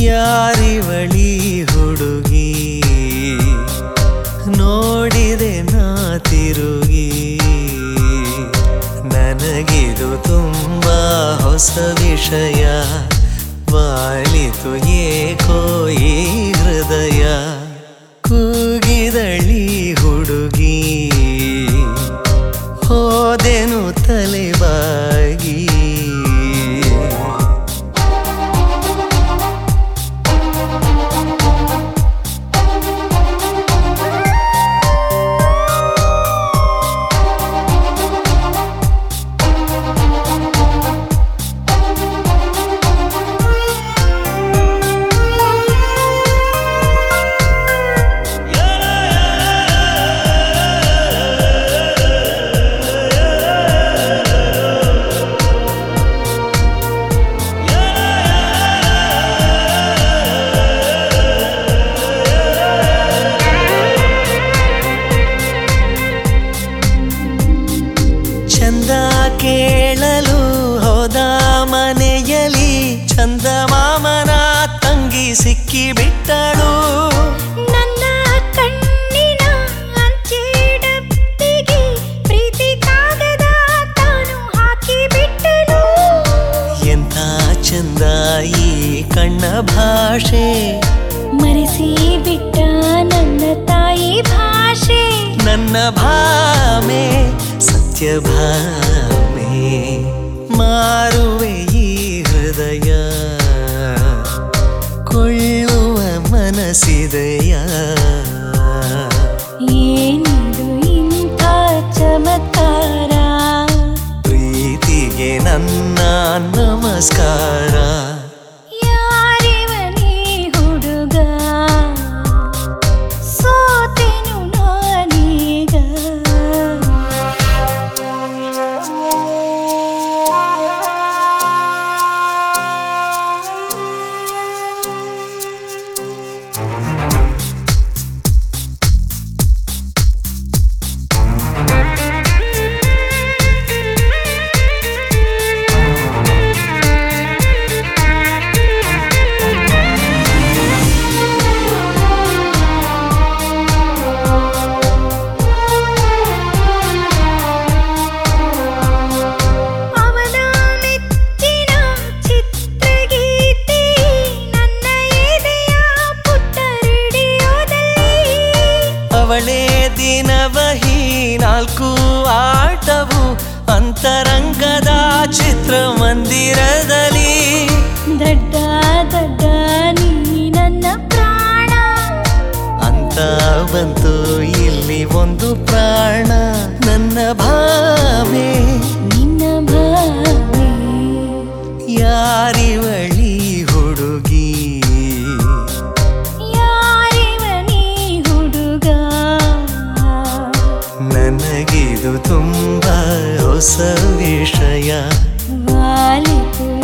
ಯಾರಿವಳಿ ಹುಡುಗಿ ನೋಡಿದೆ ನಾ ತಿರುಗಿ ನನಗಿದು ತುಂಬಾ ಹೊಸ ವಿಷಯ ವಾಲಿತು ಏಕೋ ಈ ಹೃದಯ ಕೂಗಿದಳಿ ಹುಡುಗಿ ಹೋದೆನು ತಲೆಬಾಗಿ ಚಂದ ಕೇಳಲು ಹೋದ ಮನೆಯಲಿ ಚಂದ ಮಾಮನ ತಂಗಿ ಸಿಕ್ಕಿ ಬಿಟ್ಟಳು ನನ್ನ ಕಣ್ಣಿನ ಅಂಚೆಡಪ್ಪಿಗೆ ಪ್ರೀತಿ ಕಾಗದ ತಾನು ಹಾಕಿ ಬಿಟ್ಟನು ಎಂಥ ಚಂದ ಈ ಕಣ್ಣ ಭಾಷೆ ಮರೆಸಿ ಬಿಟ್ಟ ನನ್ನ ತಾಯಿ ಭಾಷೆ ನನ್ನ ಭಾಮೆ ಸತ್ಯ ಭಾಮೆ ಮಾರುವೆ ಈ ಹೃದಯ ಕೊಳ್ಳುವ ಮನಸ್ಸಿದೆಯ ಏನಿದು ಇಂಥ ಚಮತ್ಕಾರ ಪ್ರೀತಿಗೆ ನನ್ನ ನಮಸ್ಕಾರ ಯಾರಿವನೇ ಹುಡುಗ ಸೋತೆನು ನಾನೀಗ ಅವನ ಮೆಚ್ಚಿನ ಚಿತ್ರಗೀತೆ ನನ್ನ ಎದೆಯ ಪುಟ್ಟ ರೇಡಿಯೋದಲ್ಲಿ ಅವಳೇ ದಿನವಹಿ ನಾಲ್ಕು ಆಟವು ಅಂತರಂಗದ ಚಿತ್ರಮಂದಿರದಲ್ಲಿ ದಡ್ಡ ದಡ್ಡ ನೀ ನನ್ನ ಪ್ರಾಣ ಅಂತ ಬಂತು ಇಲ್ಲಿ ಒಂದು ಪ್ರಾಣ ನನ್ನ ಭಾವೆ ನಿನ್ನ ಭಾವೆ ಯಾರಿವಳಿ ಹುಡುಗಿ ಯಾರಿವನೇ ಹುಡುಗ ನನಗಿದು ತುಂಬ ಹೊಸ ವಿಷಯ ವಾಲಿತು